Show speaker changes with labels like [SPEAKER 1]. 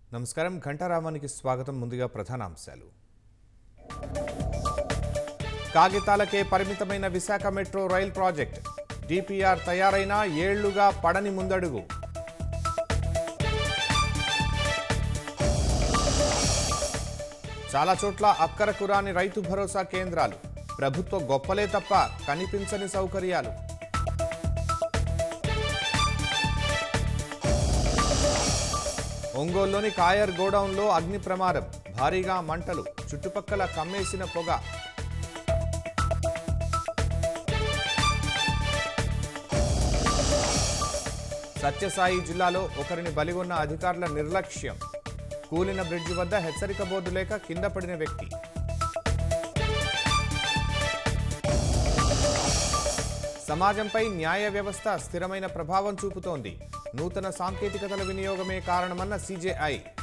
[SPEAKER 1] నమస్కారం ఘంటారామానికి స్వాగతం ముందుగా ప్రధాన అంశాలు కాగితాలకే పరిమితమైన Visakha metro rail project DPR తయారైన ఏళ్లుగా పడని ముందడుగు చాలా చోట్ల అక్కర కురాని రైతు భరోసా కేంద్రాలు ప్రభుత్వ గొప్పలే తప్ప కనిపించని సౌకర్యాలు ఒంగోలులోని కాయర్ గోడౌన్లో అగ్ని ప్రమాదం భారీగా మంటలు చుట్టుపక్కల కమ్మేసిన పొగ సత్యసాయి జిల్లాలో ఒకరిని బలిగొన్న అధికారుల నిర్లక్ష్యం కూలిన బ్రిడ్జి వద్ద హెచ్చరిక బోర్డు లేక కింద పడిన వ్యక్తి సమాజంపై న్యాయ వ్యవస్థ స్థిరమైన ప్రభావం చూపుతోంది నూతన సాంకేతికతల వినియోగమే కారణమన్న సీజేఐ